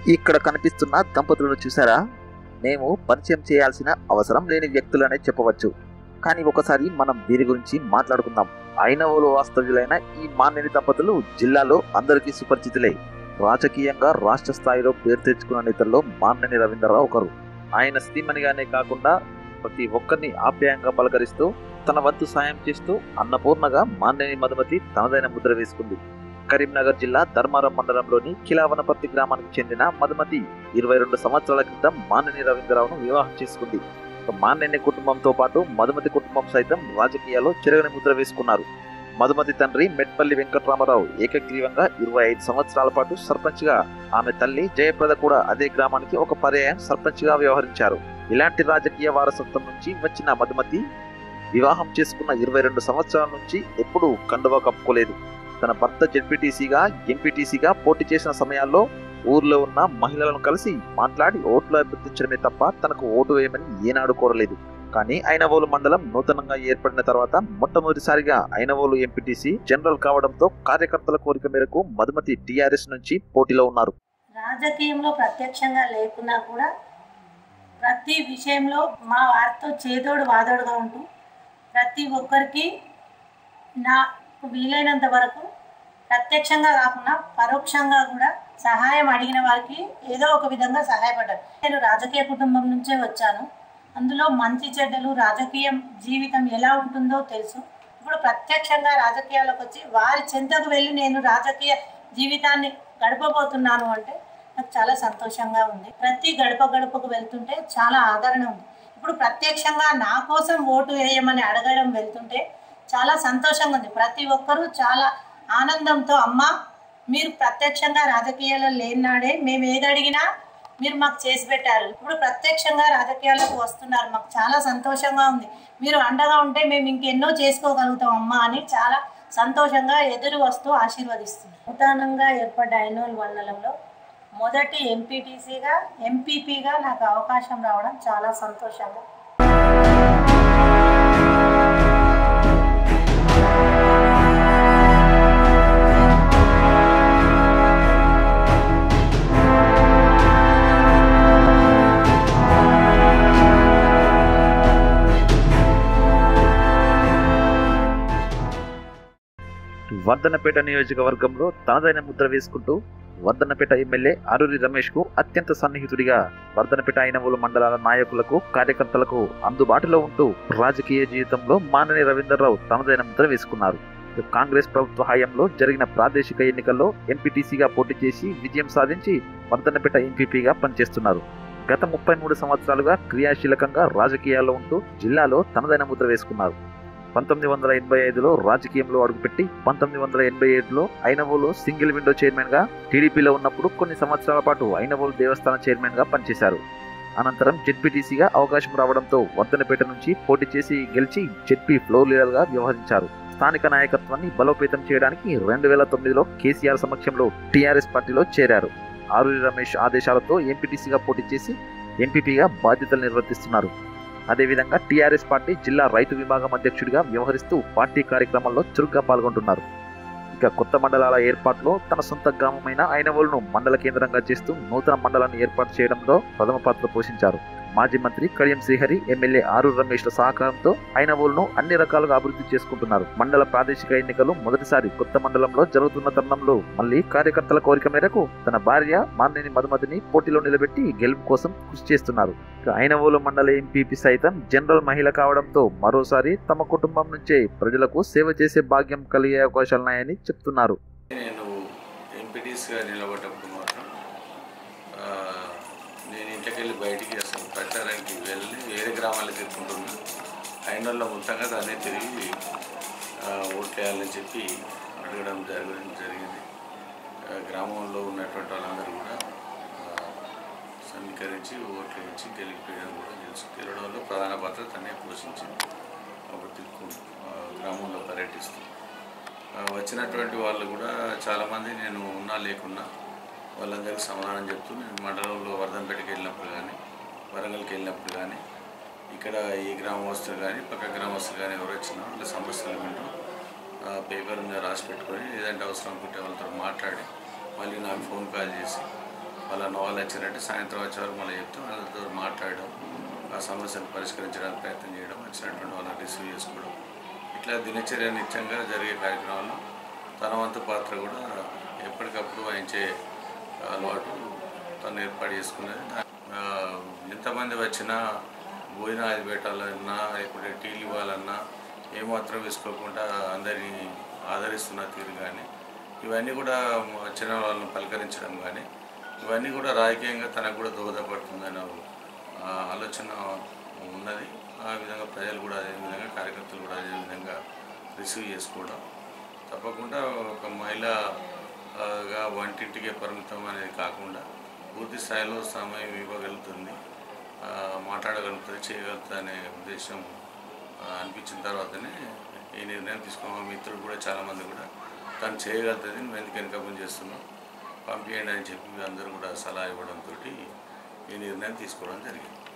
ఇక్కడ కనిపిస్తున్న దంపతులను చూసారా మేము పరిచయం చేయాల్సిన అవసరం లేని వ్యక్తులనే చెప్పవచ్చు కానీ ఒకసారి మనం వీరి గురించి మాట్లాడుకుందాం ఐనవోలు వాస్తవ్యులైన ఈ మాన్యని దంపతులు జిల్లాలో అందరికీ సుపరిచితులే రాజకీయంగా రాష్ట్ర స్థాయిలో పేరు తెచ్చుకున్న నేతల్లో మాన్యని రవీంద్రరావు ఒకరు ఆయన స్థిమనిగానే కాకుండా ప్రతి ఒక్కరిని ఆప్యాయంగా పలకరిస్తూ తన వంతు సాయం చేస్తూ అన్నపూర్ణగా మాన్యని మధుమతి తనదైన ముద్ర వేసుకుంది కరీంనగర్ జిల్లా ధర్మారం మండలంలోని కిలావనపర్తి గ్రామానికి చెందిన మధుమతి ఇరవై రెండు సంవత్సరాల క్రితం మాన్యని రవీంద్రరావును వివాహం చేసుకుంది ఇక మాన్యని కుటుంబంతో పాటు మధుమతి కుటుంబం సైతం రాజకీయాల్లో చెరగని ముద్ర వేసుకున్నారు మధుమతి తండ్రి మెట్పల్లి వెంకట్రామరావు ఏకగ్రీవంగా ఇరవై ఐదు సంవత్సరాల పాటు సర్పంచ్గా ఆమె తల్లి జయప్రద కూడా అదే గ్రామానికి ఒక పర్యాయం సర్పంచ్గా వ్యవహరించారు ఇలాంటి రాజకీయ వారసత్వం నుంచి వచ్చిన మధుమతి వివాహం చేసుకున్న ఇరవై రెండు సంవత్సరాల నుంచి ఎప్పుడూ కండువా కప్పుకోలేదు తన భర్త జెడ్పీటీసీగా ఎంపీటీసీగా పోటీ చేసిన సమయాల్లో ఊర్లో ఉన్న మహిళలను కలిసి మాట్లాడి ఓట్లు అభ్యర్థించడమే తప్ప తనకు ఓటు వేయమని ఏనాడు కోరలేదు కానీ ఐనవోలు మండలం నూతనంగా ఏర్పడిన తర్వాత మొట్టమొదటిసారిగా ఐనవోలు ఎంపీటీసీ జనరల్ కావడంతో కార్యకర్తల కోరిక మేరకు మధుమతి టీఆర్ఎస్ నుంచి పోటీలో ఉన్నారు రాజకీయంలో ప్రత్యక్షంగా లేకున్నా కూడా ప్రతి విషయంలో మా వారితో చేదోడు వాదోడుగా ఉంటూ ప్రతి ఒక్కరికి నా వీలైనంత వరకు ప్రత్యక్షంగా కాకుండా పరోక్షంగా కూడా సహాయం అడిగిన వారికి ఏదో ఒక విధంగా సహాయపడ్డారు నేను రాజకీయ కుటుంబం నుంచే వచ్చాను అందులో మంచి చెడ్డలు రాజకీయం జీవితం ఎలా ఉంటుందో తెలుసు ఇప్పుడు ప్రత్యక్షంగా రాజకీయాలకు వచ్చి వారి చెంతకు వెళ్ళి నేను రాజకీయ జీవితాన్ని గడపబోతున్నాను అంటే నాకు చాలా సంతోషంగా ఉంది ప్రతి గడప గడపకు వెళ్తుంటే చాలా ఆదరణ ఉంది ఇప్పుడు ప్రత్యక్షంగా నా కోసం ఓటు వేయమని అడగడం వెళ్తుంటే చాలా సంతోషంగా ఉంది ప్రతి ఒక్కరూ చాలా ఆనందంతో అమ్మ మీరు ప్రత్యక్షంగా రాజకీయాల్లో లేనాడే మేము ఏది అడిగినా మీరు మాకు చేసి పెట్టారు ఇప్పుడు ప్రత్యక్షంగా రాజకీయాలకు వస్తున్నారు మాకు చాలా సంతోషంగా ఉంది మీరు అండగా ఉంటే మేము ఇంకెన్నో చేసుకోగలుగుతాం అమ్మా అని చాలా సంతోషంగా ఎదురు వస్తూ ఆశీర్వదిస్తుంది నూతనంగా ఏర్పడ్డ ఐనోల్ మండలంలో మొదటి ఎంపీటీసీగా ఎంపీపీగా నాకు అవకాశం రావడం చాలా సంతోషంగా వర్ధనపేట నియోజకవర్గంలో తనదైన ముద్ర వేసుకుంటూ వర్ధనపేట ఎమ్మెల్యే అరూరి రమేష్ కు అత్యంత సన్నిహితుడిగా వర్ధనపేట ఐనవోలు మండలాల నాయకులకు కార్యకర్తలకు అందుబాటులో ఉంటూ రాజకీయ జీవితంలో మానని రవీంద్రరావు తనదైన ముద్ర వేసుకున్నారు కాంగ్రెస్ ప్రభుత్వ హయాంలో జరిగిన ప్రాదేశిక ఎన్నికల్లో ఎంపీటీసీగా పోటీ చేసి విజయం సాధించి వర్ధనపేట ఎంపీపీగా పనిచేస్తున్నారు గత ముప్పై మూడు సంవత్సరాలుగా క్రియాశీలకంగా రాజకీయాల్లో ఉంటూ జిల్లాలో తనదైన ముద్ర వేసుకున్నారు పంతొమ్మిది వందల ఎనభై ఐదులో రాజకీయంలో అడుగుపెట్టి పంతొమ్మిది వందల ఎనభై ఏడులో ఐనవోలు సింగిల్ విండో చైర్మన్ గా టీడీపీలో ఉన్నప్పుడు కొన్ని సంవత్సరాల పాటు ఐనవోలు దేవస్థాన చైర్మన్ గా పనిచేశారు అనంతరం జెడ్పీటీసీగా అవకాశం రావడంతో వర్ధనపేట నుంచి పోటీ చేసి గెలిచి జెడ్పీ ఫ్లోర్ లీడర్ గా వ్యవహరించారు స్థానిక నాయకత్వాన్ని బలోపేతం చేయడానికి రెండు వేల తొమ్మిదిలో కేసీఆర్ సమక్షంలో టీఆర్ఎస్ పార్టీలో చేరారు ఆరూరి రమేష్ ఆదేశాలతో ఎంపీటీసీగా పోటీ చేసి ఎంపీపీగా బాధ్యతలు నిర్వర్తిస్తున్నారు అదేవిధంగా టీఆర్ఎస్ పార్టీ జిల్లా రైతు విభాగం అధ్యక్షుడిగా వ్యవహరిస్తూ పార్టీ కార్యక్రమాల్లో చురుగ్గా పాల్గొంటున్నారు ఇక కొత్త మండలాల ఏర్పాటులో తన సొంత గ్రామమైన ఐనవోలును మండల కేంద్రంగా చేస్తూ నూతన మండలాన్ని ఏర్పాటు చేయడంలో ప్రథమ పాత్ర పోషించారు మాజీ మంత్రి కడియం శ్రీహరి ఎమ్మెల్యే ఆరు రమేష్ల సహకారంతో ఐనవోలును అన్ని రకాలుగా అభివృద్ధి చేసుకుంటున్నారు మండల ప్రాదేశిక ఎన్నికలు మొదటిసారి కొత్త మండలంలో జరుగుతున్న తరుణంలో మళ్ళీ కార్యకర్తల కోరిక మేరకు తన భార్య మాన్నేని మధుమతిని పోటీలో నిలబెట్టి గెలుపు కోసం కృషి చేస్తున్నారు ఇక ఐనవోలు మండల ఎంపీపీ సైతం జనరల్ మహిళ కావడంతో మరోసారి తమ కుటుంబం నుంచే ప్రజలకు సేవ చేసే భాగ్యం కలిగే అవకాశాలున్నాయని చెప్తున్నారు నేను ఎంపీటీస్గా నిలబడ్డప్పుడు మాత్రం ఆ, నేను ఇంటికి వెళ్ళి బయటికి అసలు ప్రచారానికి వెళ్ళి వేరే గ్రామాలకు తిరుగుకుంటున్నా అయినోళ్ళ మొత్తంగా దాన్ని తిరిగి ఆ, ఓట్లేయాలని చెప్పి అడగడం జరగడం జరిగింది ఆ, గ్రామంలో ఉన్నటువంటి వాళ్ళందరూ కూడా ఆ, సమీకరించి ఓట్లు వేయించి గెలిపేయడం కూడా తెలుసు గెలవడంలో ప్రధాన పాత్ర తనే పోషించింది అప్పుడు తిరుగు ఆ, గ్రామంలో పర్యటిస్తూ ఆ, వచ్చినటువంటి వాళ్ళు కూడా చాలామంది నేను ఉన్నా లేకున్నా వాళ్ళందరికీ సమాధానం చెప్తూ నేను మండలంలో వర్ధంపేటకి వెళ్ళినప్పుడు కానీ వరంగల్కి వెళ్ళినప్పుడు కానీ ఇక్కడ ఈ గ్రామస్తులు కానీ పక్క గ్రామస్తులు కానీ ఎవరు వచ్చినా వాళ్ళ సమస్యలు వింటూ ఆ, పేపర్ మీద రాసి పెట్టుకొని ఏదంటే అవసరం అనుకుంటే వాళ్ళతో మాట్లాడి మళ్ళీ నాకు ఫోన్ కాల్ చేసి వాళ్ళ వాళ్ళు వచ్చినట్టు సాయంత్రం వచ్చే వరకు మళ్ళీ చెప్తాం వాళ్ళతో మాట్లాడడం ఆ సమస్యను పరిష్కరించడానికి ప్రయత్నం చేయడం వచ్చినటువంటి వాళ్ళని రిసీవ్ చేసుకోవడం ఇట్లా దినచర్య నిత్యంగా జరిగే కార్యక్రమాల్లో తన వంతు పాత్ర కూడా ఎప్పటికప్పుడు వహించే అలవాటు తను ఏర్పాటు చేసుకున్నది ఆ, ఎంతమంది వచ్చినా భోజనం అది పెట్టాలన్నా లేకుంటే టీలు ఇవ్వాలన్నా ఏమాత్రం వేసుకోకుండా అందరినీ ఆదరిస్తున్న తీరు కానీ ఇవన్నీ కూడా వచ్చిన వాళ్ళని పలకరించడం కానీ ఇవన్నీ కూడా రాజకీయంగా తనకు కూడా దోహదపడుతుందనే ఆ, ఆలోచన ఉన్నది ఆ విధంగా ప్రజలు కూడా అదే విధంగా కార్యకర్తలు కూడా అదే విధంగా రిసీవ్ చేసుకోవడం తప్పకుండా ఒక మహిళగా వంటింటికే పరిమితం అనేది కాకుండా పూర్తి స్థాయిలో సమయం ఇవ్వగలుగుతుంది ఆ, మాట్లాడగలుగుతుంది చేయగలుగుతుంది అనే ఉద్దేశం ఆ, అనిపించిన తర్వాతనే ఈ నిర్ణయం తీసుకున్నాం మా మిత్రులు కూడా చాలామంది కూడా తను చేయగలుగుతుంది నువ్వు ఎందుకు వెనక పని చేస్తున్నావు పంపించండి అని చెప్పి అందరూ కూడా సలహా ఇవ్వడంతో ఈ నిర్ణయం తీసుకోవడం జరిగింది